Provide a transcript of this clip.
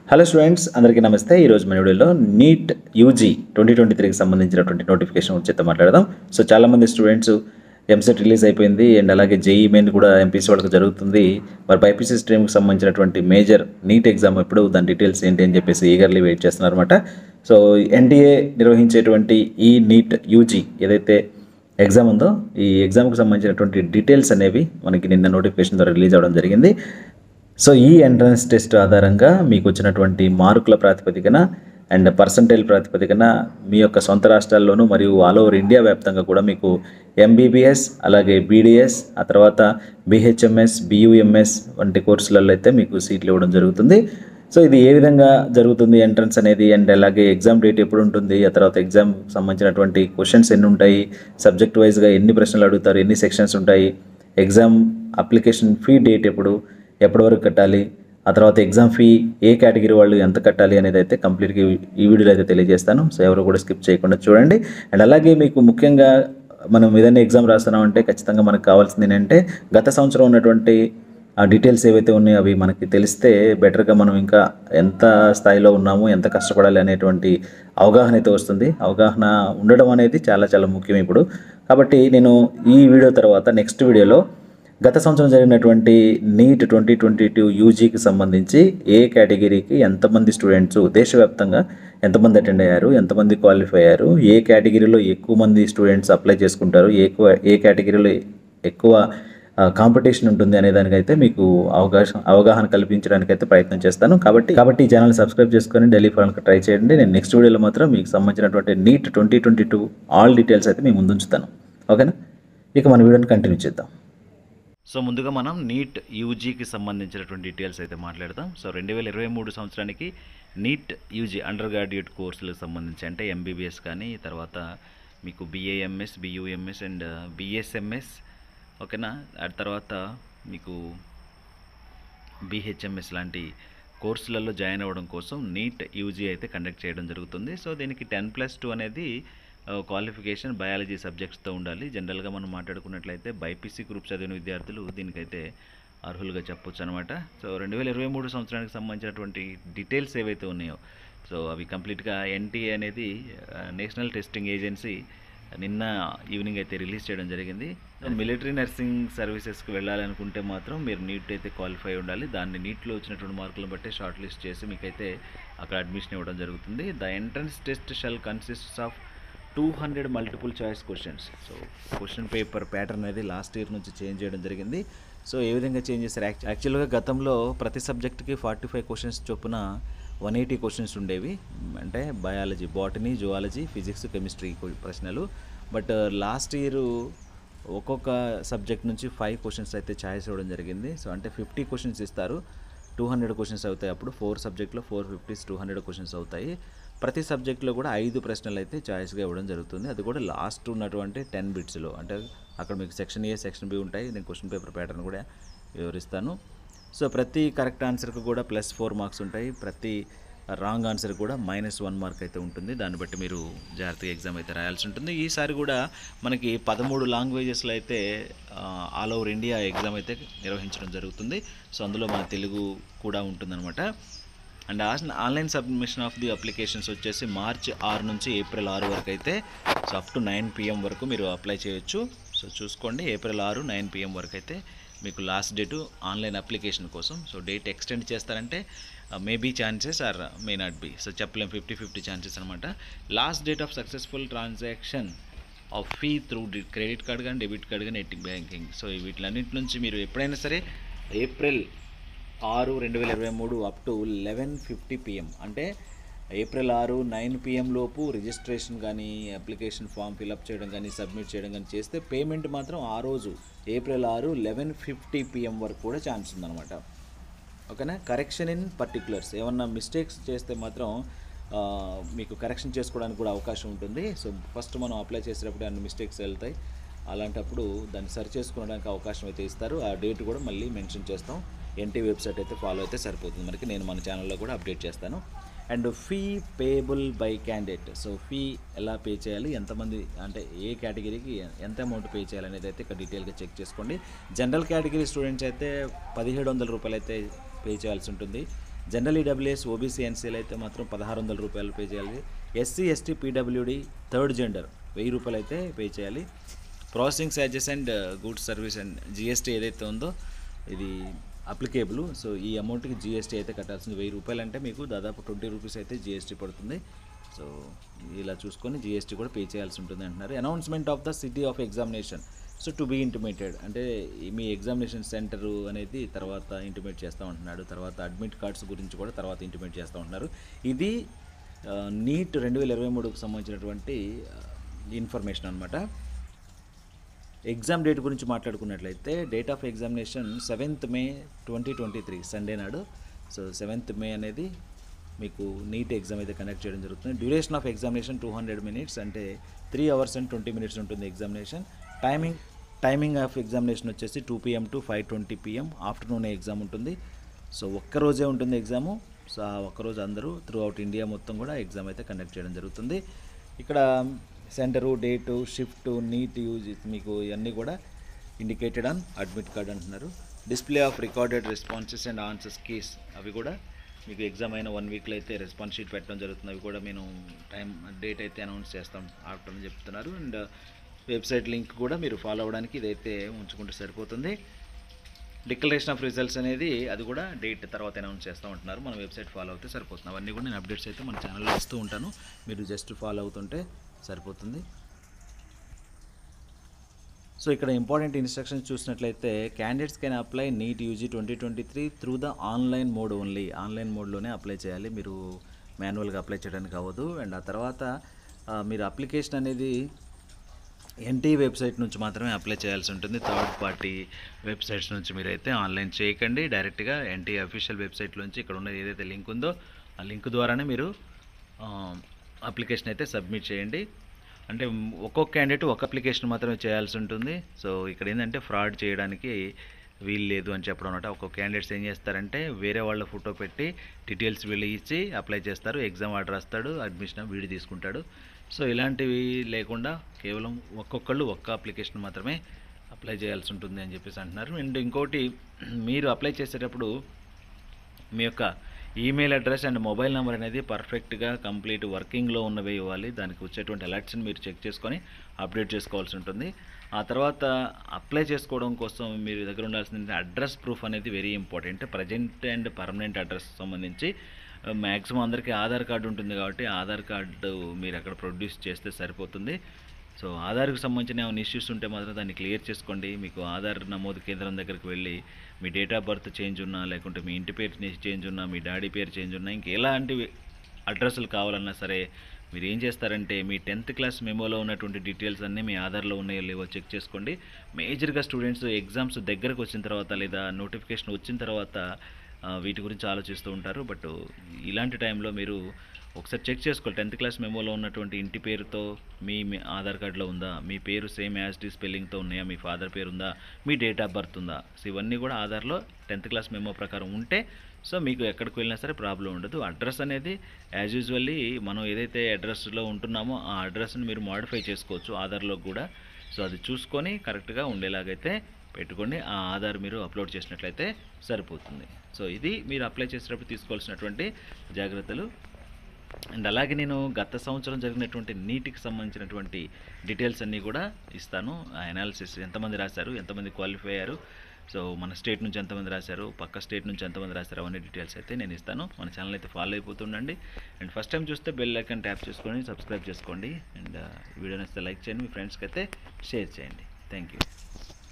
hello students అందరికీ నమస్తే ఈరోజు మన వీడియోలో నీట్ యూజీ ట్వంటీ ట్వంటీ త్రీకి సంబంధించినటువంటి నోటిఫికేషన్ గురించి మాట్లాడదాం సో చాలామంది స్టూడెంట్స్ ఎంసెట్ రిలీజ్ అయిపోయింది అండ్ అలాగే జేఈ మెయిన్ కూడా ఎంపీసీ వాళ్ళకి జరుగుతుంది మరి బైపీసీ స్ట్రీమ్కి సంబంధించినటువంటి మేజర్ నీట్ ఎగ్జామ్ ఎప్పుడు దాని డీటెయిల్స్ ఏంటి అని చెప్పేసి ఈగర్లీ వెయిట్ చేస్తున్నారు అనమాట సో ఎన్డీఏ నిర్వహించేటువంటి ఈ నీట్ యూజీ ఏదైతే ఎగ్జామ్ ఉందో ఈ ఎగ్జామ్కి సంబంధించినటువంటి డీటెయిల్స్ అనేవి మనకి నిన్న నోటిఫికేషన్ ద్వారా రిలీజ్ అవ్వడం జరిగింది సో ఈ ఎంట్రన్స్ టెస్ట్ ఆధారంగా మీకు వచ్చినటువంటి మార్కుల ప్రాతిపదికన అండ్ పర్సంటేజ్ ప్రాతిపదికన మీ యొక్క సొంత రాష్ట్రాల్లోనూ మరియు ఆల్ ఓవర్ ఇండియా వ్యాప్తంగా కూడా మీకు ఎంబీబీఎస్ అలాగే బీడీఎస్ ఆ తర్వాత బీహెచ్ఎంఎస్ బియుఎంఎస్ వంటి కోర్సులలో అయితే మీకు సీట్లు ఇవ్వడం జరుగుతుంది సో ఇది ఏ విధంగా జరుగుతుంది ఎంట్రన్స్ అనేది అండ్ అలాగే ఎగ్జామ్ డేట్ ఎప్పుడు ఉంటుంది ఆ తర్వాత ఎగ్జామ్ సంబంధించినటువంటి క్వశ్చన్స్ ఎన్ని ఉంటాయి సబ్జెక్ట్ వైజ్గా ఎన్ని ప్రశ్నలు అడుగుతారు ఎన్ని సెక్షన్స్ ఉంటాయి ఎగ్జామ్ అప్లికేషన్ ఫీ డేట్ ఎప్పుడు ఎప్పటి వరకు కట్టాలి ఆ తర్వాత ఎగ్జామ్ ఫీ ఏ కేటగిరీ వాళ్ళు ఎంత కట్టాలి అనేది అయితే కంప్లీట్గా ఈ వీడియోలో అయితే తెలియజేస్తాను సో ఎవరు కూడా స్కిప్ చేయకుండా చూడండి అండ్ అలాగే మీకు ముఖ్యంగా మనం ఏదైనా ఎగ్జామ్ రాస్తున్నామంటే ఖచ్చితంగా మనకు కావాల్సింది ఏంటంటే గత సంవత్సరం ఉన్నటువంటి ఆ డీటెయిల్స్ ఏవైతే ఉన్నాయో అవి మనకి తెలిస్తే బెటర్గా మనం ఇంకా ఎంత స్థాయిలో ఉన్నాము ఎంత కష్టపడాలి అనేటువంటి అవగాహన అయితే వస్తుంది అవగాహన ఉండడం అనేది చాలా చాలా ముఖ్యం ఇప్పుడు కాబట్టి నేను ఈ వీడియో తర్వాత నెక్స్ట్ వీడియోలో గత సంవత్సరం జరిగినటువంటి నీట్ ట్వంటీ ట్వంటీ టూ యూజీకి సంబంధించి ఏ కేటగిరీకి ఎంతమంది స్టూడెంట్స్ దేశవ్యాప్తంగా ఎంతమంది అటెండ్ అయ్యారు ఎంతమంది క్వాలిఫై అయ్యారు ఏ కేటగిరీలో ఎక్కువ మంది స్టూడెంట్స్ అప్లై చేసుకుంటారు ఎక్కువ ఏ కేటగిరీలో ఎక్కువ కాంపిటీషన్ ఉంటుంది అనే దానికైతే మీకు అవకాశం అవగాహన కల్పించడానికి అయితే ప్రయత్నం చేస్తాను కాబట్టి కాబట్టి ఈ ఛానల్ సబ్స్క్రైబ్ చేసుకొని డైలీ ఫాలోకి ట్రై చేయండి నేను నెక్స్ట్ వీడియోలో మాత్రం మీకు సంబంధించినటువంటి NEET twenty twenty two all details అయితే మేము ముందుంచుతాను ఓకేనా ఇక మన వీడియోని కంటిన్యూ చేద్దాం సో ముందుగా మనం నీట్ యూజీకి సంబంధించినటువంటి డీటెయిల్స్ అయితే మాట్లాడదాం సో రెండు వేల ఇరవై మూడు సంవత్సరానికి నీట్ యూజీ అండర్ గ్రాడ్యుయేట్ కోర్సులకు సంబంధించి అంటే ఎంబీబీఎస్ కానీ తర్వాత మీకు బీఏఎంఎస్ బియూఎంఎస్ అండ్ బిఎస్ఎంఎస్ ఓకేనా ఆ తర్వాత మీకు బీహెచ్ఎంఎస్ లాంటి కోర్సులలో జాయిన్ అవ్వడం కోసం నీట్ యూజీ అయితే కండక్ట్ చేయడం జరుగుతుంది సో దీనికి టెన్ ప్లస్ టూ అనేది క్వాలిఫికేషన్ బయాలజీ సబ్జెక్ట్స్తో ఉండాలి జనరల్గా మనం మాట్లాడుకున్నట్లయితే బైపీసీ గ్రూప్ చదివిన విద్యార్థులు దీనికైతే అర్హులుగా చెప్పొచ్చు అనమాట సో రెండు వేల ఇరవై మూడు సంవత్సరానికి సంబంధించినటువంటి డీటెయిల్స్ ఏవైతే ఉన్నాయో సో అవి కంప్లీట్గా ఎన్టీఏ అనేది నేషనల్ టెస్టింగ్ ఏజెన్సీ నిన్న ఈవినింగ్ అయితే రిలీజ్ చేయడం జరిగింది మిలిటరీ నర్సింగ్ సర్వీసెస్కి వెళ్ళాలనుకుంటే మాత్రం మీరు నీట్ అయితే క్వాలిఫై ఉండాలి దాన్ని నీట్లో వచ్చినటువంటి మార్కులను బట్టి షార్ట్ లిస్ట్ చేసి మీకైతే అక్కడ అడ్మిషన్ ఇవ్వడం జరుగుతుంది the entrance test shall consists of two hundred multiple choice questions so question paper pattern అనేది లాస్ట్ ఇయర్ నుంచి చేంజ్ చేయడం జరిగింది సో ఏ విధంగా చేంజ్ చేశారు యాక్చు యాక్చువల్గా గతంలో ప్రతి సబ్జెక్ట్కి ఫార్టీ ఫైవ్ క్వశ్చన్స్ చొప్పున వన్ ఎయిటీ క్వశ్చన్స్ ఉండేవి అంటే biology botany zoology physics chemistry ప్రశ్నలు బట్ లాస్ట్ ఇయర్ ఒక్కొక్క సబ్జెక్ట్ నుంచి ఫైవ్ క్వశ్చన్స్ అయితే ఛాయిస్ ఇవ్వడం జరిగింది సో అంటే ఫిఫ్టీ క్వశ్చన్స్ ఇస్తారు టూ హండ్రెడ్ క్వశ్చన్స్ అవుతాయి అప్పుడు ఫోర్ సబ్జెక్ట్లో four fifties two hundred questions అవుతాయి ప్రతి సబ్జెక్ట్లో కూడా ఐదు ప్రశ్నలు అయితే చాయిస్గా ఇవ్వడం జరుగుతుంది అది కూడా లాస్ట్ ఉన్నటువంటి టెన్ బిట్స్లో అంటే అక్కడ మీకు సెక్షన్ ఏ సెక్షన్ బి ఉంటాయి నేను క్వశ్చన్ పేపర్ ప్యాటర్న్ కూడా వివరిస్తాను సో ప్రతి కరెక్ట్ ఆన్సర్కి కూడా ప్లస్ ఫోర్ మార్క్స్ ఉంటాయి ప్రతి రాంగ్ ఆన్సర్ కూడా మైనస్ వన్ మార్క్ అయితే ఉంటుంది దాన్ని బట్టి మీరు జాగ్రత్తగా ఎగ్జామ్ అయితే రాయాల్సి ఉంటుంది ఈసారి కూడా మనకి పదమూడు లాంగ్వేజెస్లో అయితే ఆల్ ఓవర్ ఇండియా ఎగ్జామ్ అయితే నిర్వహించడం జరుగుతుంది సో అందులో మన తెలుగు కూడా ఉంటుందన్నమాట and online submission of the applications వచ్చేసి మార్చ్ ఆరు నుంచి ఏప్రిల్ ఆరు వరకు అయితే so up to nine PM వరకు మీరు అప్లై చేయొచ్చు సో చూసుకోండి ఏప్రిల్ ఆరు నైన్ పిఎం వరకు అయితే మీకు లాస్ట్ డేటు ఆన్లైన్ అప్లికేషన్ కోసం సో డేట్ ఎక్స్టెండ్ చేస్తారంటే maybe chances are may not be so చెప్పలేం ఫిఫ్టీ ఫిఫ్టీ ఛాన్సెస్ అనమాట last date of successful transaction of fee through credit card కానీ డెబిట్ కార్డ్ కానీ net banking so వీటిలన్నింటి నుంచి మీరు ఎప్పుడైనా సరే ఏప్రిల్ ఆరు రెండు వేల ఇరవై మూడు up to eleven fifty PM అంటే ఏప్రిల్ ఆరు నైన్ పిఎం లోపు రిజిస్ట్రేషన్ కానీ అప్లికేషన్ ఫామ్ ఫిలప్ చేయడం కానీ సబ్మిట్ చేయడం కానీ చేస్తే పేమెంట్ మాత్రం ఆ రోజు ఏప్రిల్ ఆరు లెవెన్ ఫిఫ్టీ పిఎం వరకు కూడా ఛాన్స్ ఉందన్నమాట ఓకేనా కరెక్షన్ ఇన్ పర్టికులర్స్ ఏమన్నా మిస్టేక్స్ చేస్తే మాత్రం మీకు కరెక్షన్ చేసుకోవడానికి కూడా అవకాశం ఉంటుంది సో ఫస్ట్ మనం అప్లై చేసేటప్పుడు అన్ని మిస్టేక్స్ వెళ్తాయి అలాంటప్పుడు దాన్ని సరి చేసుకోవడానికి అవకాశం అయితే ఇస్తారు ఆ డేట్ కూడా మళ్ళీ మెన్షన్ చేస్తాం ఎన్టీ వెబ్సైట్ అయితే ఫాలో అయితే సరిపోతుంది మనకి నేను మన ఛానల్లో కూడా అప్డేట్ చేస్తాను and fee payable by candidate so fee ఎలా పే చేయాలి ఎంతమంది అంటే ఏ కేటగిరీకి ఎంత అమౌంట్ పే చేయాలి అనేది అయితే ఇక్కడ డీటెయిల్గా చెక్ చేసుకోండి జనరల్ కేటగిరీ స్టూడెంట్స్ అయితే పదిహేడు వందల రూపాయలు అయితే పే చేయాల్సి ఉంటుంది జనరల్ ఈడబ్ల్యూఎస్ ఓబీసీ ఎన్సీలు అయితే మాత్రం పదహారు వందల రూపాయలు పే చేయాలి ఎస్సీ ఎస్టీ పీడబ్ల్యూడి థర్డ్ జెండర్ వెయ్యి రూపాయలు అయితే పే చేయాలి processing charges and goods service and GST ఏదైతే ఉందో ఇది అప్లికేబుల్ సో ఈ అమౌంట్కి జిఎస్టీ అయితే కట్టాల్సింది వెయ్యి రూపాయలు అంటే మీకు దాదాపు ట్వంటీ రూపీస్ అయితే జిఎస్టీ పడుతుంది సో ఇలా చూసుకొని జిఎస్టీ కూడా పే చేయాల్సి ఉంటుంది అంటున్నారు announcement of the city of examination so to be intimated అంటే ఈ మీ ఎగ్జామినేషన్ సెంటర్ అనేది తర్వాత ఇంటిమేట్ చేస్తూ ఉంటున్నాడు తర్వాత అడ్మిట్ కార్డ్స్ గురించి కూడా తర్వాత ఇంటిమేట్ చేస్తూ ఉంటున్నారు ఇది నీట్ రెండు వేల ఇరవై మూడుకు సంబంధించినటువంటి ఇన్ఫర్మేషన్ అనమాట ఎగ్జామ్ డేట్ గురించి మాట్లాడుకున్నట్లయితే date of examination seventh May twenty twenty three Sunday నాడు సో సెవెంత్ మే అనేది మీకు నీట్ ఎగ్జామ్ అయితే కండక్ట్ చేయడం జరుగుతుంది duration of examination two hundred minutes అంటే three hours and twenty minutes ఉంటుంది examination timing timing of examination వచ్చేసి two PM to five twenty PM afternoon exam ఉంటుంది సో ఒక్క రోజే ఉంటుంది ఎగ్జాము సో ఆ ఒక్కరోజు అందరూ త్రూ అవుట్ ఇండియా మొత్తం కూడా ఎగ్జామ్ అయితే కండక్ట్ చేయడం జరుగుతుంది ఇక్కడ centre date shift NEET UG మీకు ఇవన్నీ కూడా ఇండికేటెడ్ ఆన్ అడ్మిట్ కార్డ్ అంటున్నారు display of recorded responses and answer keys అవి కూడా మీకు ఎగ్జామ్ అయిన వన్ వీక్లో అయితే రెస్పాన్స్ షీట్ పెట్టడం జరుగుతుంది అవి కూడా మేము టైం డేట్ అయితే అనౌన్స్ చేస్తాం ఆఫ్టర్ అని చెప్తున్నారు అండ్ వెబ్సైట్ లింక్ కూడా మీరు ఫాలో అవ్వడానికి ఇదైతే ఉంచుకుంటే సరిపోతుంది డిక్లరేషన్ ఆఫ్ రిజల్ట్స్ అనేది అది కూడా డేట్ తర్వాత అనౌన్స్ చేస్తూ ఉంటున్నారు మన వెబ్సైట్ ఫాలో అవుతే సరిపోతుంది అవన్నీ కూడా నేను అప్డేట్స్ అయితే మన ఛానల్లో ఇస్తూ ఉంటాను మీరు జస్ట్ ఫాలో అవుతుంటే సరిపోతుంది సో ఇక్కడ ఇంపార్టెంట్ ఇన్స్ట్రక్షన్స్ చూసినట్లయితే candidates can apply NEET UG twenty twenty three through the online mode only online మోడ్లోనే అప్లై చేయాలి మీరు మాన్యువల్గా అప్లై చేయడానికి అవ్వదు అండ్ ఆ తర్వాత ఆ, మీరు అప్లికేషన్ అనేది ఎన్టీ వెబ్సైట్ నుంచి మాత్రమే అప్లై చేయాల్సి ఉంటుంది థర్డ్ పార్టీ వెబ్సైట్స్ నుంచి మీరైతే ఆన్లైన్ చేయకండి డైరెక్ట్గా ఎన్టీ అఫీషియల్ వెబ్సైట్ నుంచి ఇక్కడ ఉన్న ఏదైతే లింక్ ఉందో ఆ లింక్ ద్వారానే మీరు అప్లికేషన్ అయితే సబ్మిట్ చేయండి అంటే ఒక్కొక్క క్యాండిడేట్ ఒక అప్లికేషన్ మాత్రమే చేయాల్సి ఉంటుంది సో ఇక్కడ ఏంటంటే ఫ్రాడ్ చేయడానికి వీలు లేదు అని చెప్పడం అనమాట ఒక్కొక్క క్యాండిడేట్స్ ఏం చేస్తారంటే వేరే వాళ్ళ ఫోటో పెట్టి డీటెయిల్స్ వీళ్ళు ఇచ్చి అప్లై చేస్తారు ఎగ్జామ్ ఆర్డర్ రాస్తాడు అడ్మిషన్ వీడి తీసుకుంటాడు సో ఇలాంటివి లేకుండా కేవలం ఒక్కొక్కళ్ళు ఒక్క అప్లికేషన్ మాత్రమే అప్లై చేయాల్సి ఉంటుంది అని చెప్పేసి అంటున్నారు అండ్ ఇంకోటి మీరు అప్లై చేసేటప్పుడు మీ యొక్క email address and mobile number అనేది పర్ఫెక్ట్గా కంప్లీట్ వర్కింగ్లో ఉన్నవే ఇవ్వాలి దానికి వచ్చేటువంటి అలర్ట్స్ని మీరు చెక్ చేసుకొని అప్డేట్ చేసుకోవాల్సి ఉంటుంది ఆ తర్వాత అప్లై చేసుకోవడం కోసం మీరు దగ్గర ఉండాల్సిన అడ్రస్ ప్రూఫ్ అనేది very important present and permanent address సంబంధించి మ్యాక్సిమం అందరికీ ఆధార్ కార్డు ఉంటుంది కాబట్టి ఆధార్ కార్డు మీరు అక్కడ ప్రొడ్యూస్ చేస్తే సరిపోతుంది సో ఆధార్కి సంబంధించిన ఏమైనా ఇష్యూస్ ఉంటే మాత్రం దాన్ని క్లియర్ చేసుకోండి మీకు ఆధార్ నమోదు కేంద్రం దగ్గరికి వెళ్ళి మీ డేట్ ఆఫ్ బర్త్ చేంజ్ ఉన్నా లేకుంటే మీ ఇంటి పేరు చేంజ్ ఉన్నా మీ డాడీ పేరు చేంజ్ ఉన్నా ఇంక ఎలాంటి అడ్రస్లు కావాలన్నా సరే మీరు ఏం చేస్తారంటే మీ టెన్త్ క్లాస్ మెమోలో ఉన్నటువంటి డీటెయిల్స్ అన్నీ మీ ఆధార్లో ఉన్నాయో లేవో చెక్ చేసుకోండి మేజర్గా స్టూడెంట్స్ ఎగ్జామ్స్ దగ్గరకు వచ్చిన తర్వాత లేదా నోటిఫికేషన్ వచ్చిన తర్వాత ఆ, వీటి గురించి ఆలోచిస్తూ ఉంటారు బట్ ఇలాంటి టైంలో మీరు ఒకసారి చెక్ చేసుకోవాలి టెన్త్ క్లాస్ మెమోలో ఉన్నటువంటి ఇంటి పేరుతో మీ మీ ఆధార్ కార్డులో ఉందా మీ పేరు సేమ్ యాజ్ డి స్పెల్లింగ్తో ఉన్నాయా మీ ఫాదర్ పేరు ఉందా మీ డేట్ ఆఫ్ బర్త్ ఉందా సో ఇవన్నీ కూడా ఆధార్లో టెన్త్ క్లాస్ మెమో ప్రకారం ఉంటే సో మీకు ఎక్కడికి వెళ్ళినా సరే ప్రాబ్లం ఉండదు అడ్రస్ అనేది యాజ్ యూజువల్లీ మనం ఏదైతే అడ్రస్లో ఉంటున్నామో ఆ అడ్రస్ని మీరు మాడిఫై చేసుకోవచ్చు ఆధార్లో కూడా సో అది చూసుకొని కరెక్ట్గా ఉండేలాగైతే పెట్టుకోండి ఆ ఆధార్ మీరు అప్లోడ్ చేసినట్లయితే సరిపోతుంది సో ఇది మీరు అప్లై చేసేటప్పుడు తీసుకోవాల్సినటువంటి జాగ్రత్తలు అండ్ అలాగే నేను గత సంవత్సరం జరిగినటువంటి నీటికి సంబంధించినటువంటి డీటెయిల్స్ అన్నీ కూడా ఇస్తాను ఆ అనాలిసిస్ ఎంతమంది రాశారు ఎంతమంది క్వాలిఫై అయ్యారు సో మన స్టేట్ నుంచి ఎంతమంది రాశారు పక్క స్టేట్ నుంచి ఎంతమంది రాశారు అవన్నీ డీటెయిల్స్ అయితే నేను ఇస్తాను మన ఛానల్ అయితే ఫాలో అయిపోతుండండి అండ్ ఫస్ట్ టైం చూస్తే బెల్ ఐకాన్ ట్యాప్ చేసుకొని సబ్స్క్రైబ్ చేసుకోండి అండ్ వీడియో నచ్చితే లైక్ చేయండి మీ ఫ్రెండ్స్కి అయితే షేర్ చేయండి థ్యాంక్ యూ